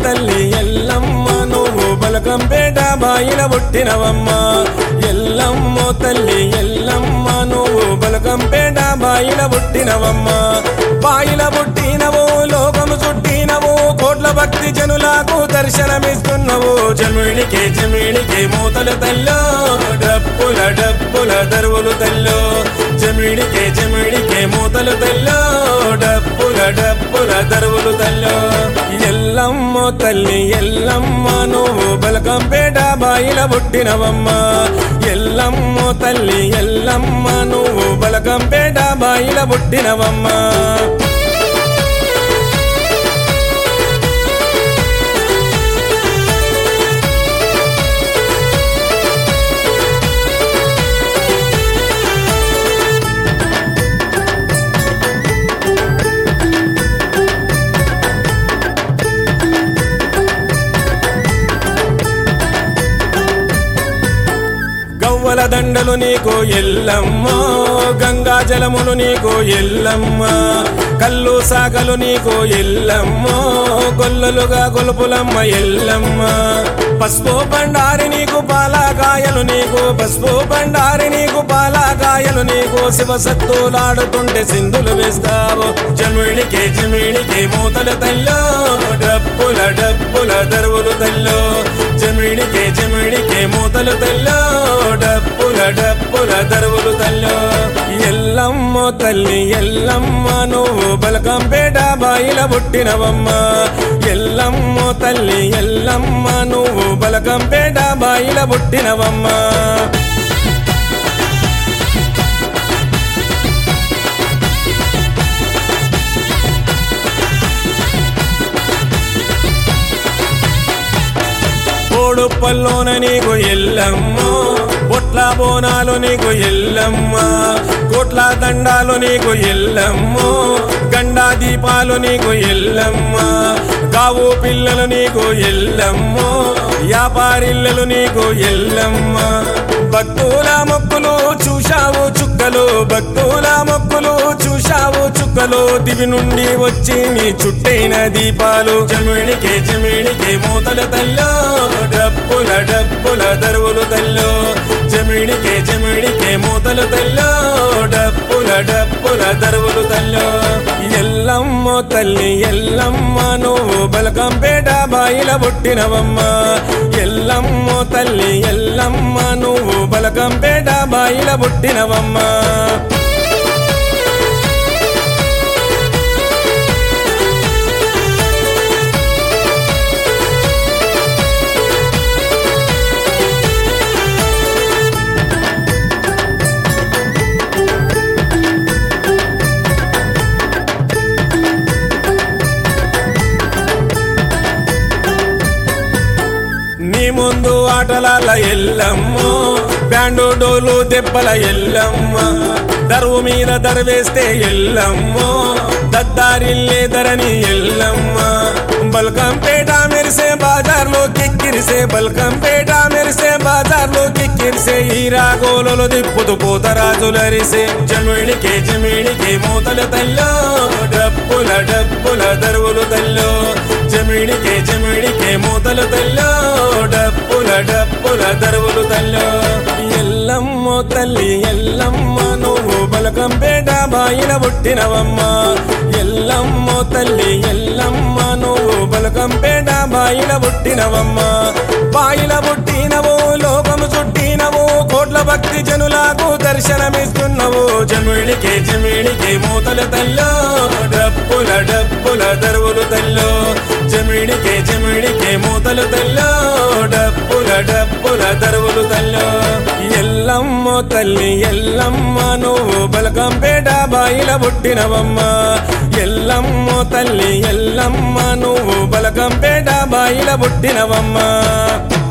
తల్లి ఎల్లమ్మ నువ్వు బలకంపేట బాయిల పుట్టినవమ్మ ఎల్లమ్మ తల్లి ఎల్లమ్మ నువ్వు బలకంపేట బాయిల పుట్టినవమ్మ బాయిల పుట్టినవు లోకము చుట్టినవు కోట్ల భక్తి జనులకు దర్శనమిస్తున్నావు జమిడికే జమిడికే మూతలు తల్లో డప్పుల డప్పుల దరువులు తల్లో జమిడికే జమిడికే మూతలు తల్లో డప్పుల డప్పుల దరువులు తల్లో ఎల్లమ్మ తల్లి ఎల్లమ్మ నువ్వు బలకంపేట బాయిల పుట్టినవమ్మ ఎల్లమ్మ తల్లి ఎల్లమ్మ నువ్వు బలకంపేట బాయిల పుట్టినవమ్మ గవ్వల దండలు నీకు ఎల్లమ్మ గంగా జలములు నీకు ఎల్లమ్మ కల్లు సాగలు నీకు ఎల్లమ్మ గొల్లలుగా గొలుపులమ్మ ఎల్లమ్మ పసుపు బండారి నీకు పాలకాయలు నీకు పసుపు బండారి నీకు పాలకాయలు నీకు శివసత్తులాడుతుంటే సింధులు వేస్తావు జమిడికే జమిడికే మూతలు తల్లో డప్పుల డప్పుల దరువులు తల్లో జమిడికే జమిడికే మూతలు తల్లో డప్పుల డప్పుల దరువులు తల్లో ఎల్లమ్మ తల్లి ఎల్లమ్మ నువ్వు బలకంపేట బాయిల పుట్టినవమ్మ ఎల్లమ్మ తల్లి ఎల్లమ్మ నువ్వు బలకంపేట బాయిల పుట్టినవమ్మ కోడు పల్లోన నీకు ఎల్లమ్మ బొట్ల బోనాలు నీకు ఎల్లమ్మ కోట్ల దండాలు నీకు ఎల్లమ్మ గండా దీపాలు నీకు ఎల్లమ్మ కావు పిల్లలు నీకు ఎల్లమ్మ వ్యాపారిల్లలు నీకు ఎల్లమ్మ భక్తుల మొక్కులు చూశావు చుక్కలు భక్తుల మొక్కులు చూశావు చుక్కలు దివి నుండి వచ్చి నీ చుట్టైన దీపాలు జమిడికే జమిడికే మూతల తల్లో డప్పుల డప్పుల దరువులు తల్లో జమిడికే జమిడికే మూతలు తల్లో డప్పుల డప్పుల దరువులు తల్లో ఎల్లమ్మ తల్లి ఎల్లమ్మ నువ్వు బలకంపేట బాయిల పుట్టినవమ్మ ఎల్లమ్మ తల్లి ఎల్లమ్మ నువ్వు బలకంపేట బాయిల పుట్టినవమ్మ నీ ముందు ఆటలాల ఎల్లమ్మ బ్యాండు డోలు దెబ్బల ఎల్లమ్మ దరువు మీద దరవేస్తే ఎల్లమ్మ దద్దారిల్లే ధరని ఎల్లమ్మ బల్కంపేట మెరిసే బాజార్లో కిక్కిరిసే బల్కంపేట మెరిసే బాజార్లో కిక్కిరిసే ఈ రాగోలలో దిప్పుతూ పోతరాజులరిసే జమిడికే జమిడికే మూతల తల్లో డప్పుల డప్పుల దరువులు తల్లో జమిడికే జమిడికే మూతలు తల్లో డప్పుల డప్పుల దరువులు తల్లో ఎల్లమ్మ తల్లి ఎల్లమ్మ నువ్వు బలకంపేట బాయిల పుట్టినవమ్మ ఎల్లమ్మ తల్లి ఎల్లమ్మ నువ్వు బలకంపేట బాయిల పుట్టినవమ్మ బాయిల పుట్టినవు లోకము చుట్టినవు కోట్ల భక్తి జనులకు దర్శనమిస్తున్నావు జమిడికే జమిడికే మూతల తల్లో డప్పుల డప్పుల దరువులు తల్లో జమిడికే జమిడికే మూతలు తల్లో డప్పుల డప్పుల దరువులు తల్లో ఎల్లమ్మ తల్లి ఎల్లమ్మ నువ్వు బలకంపేట బాయిల పుట్టినవమ్మ ఎల్లమ్మ తల్లి ఎల్లమ్మ నువ్వు బలకంపేట బాయిల పుట్టినవమ్మ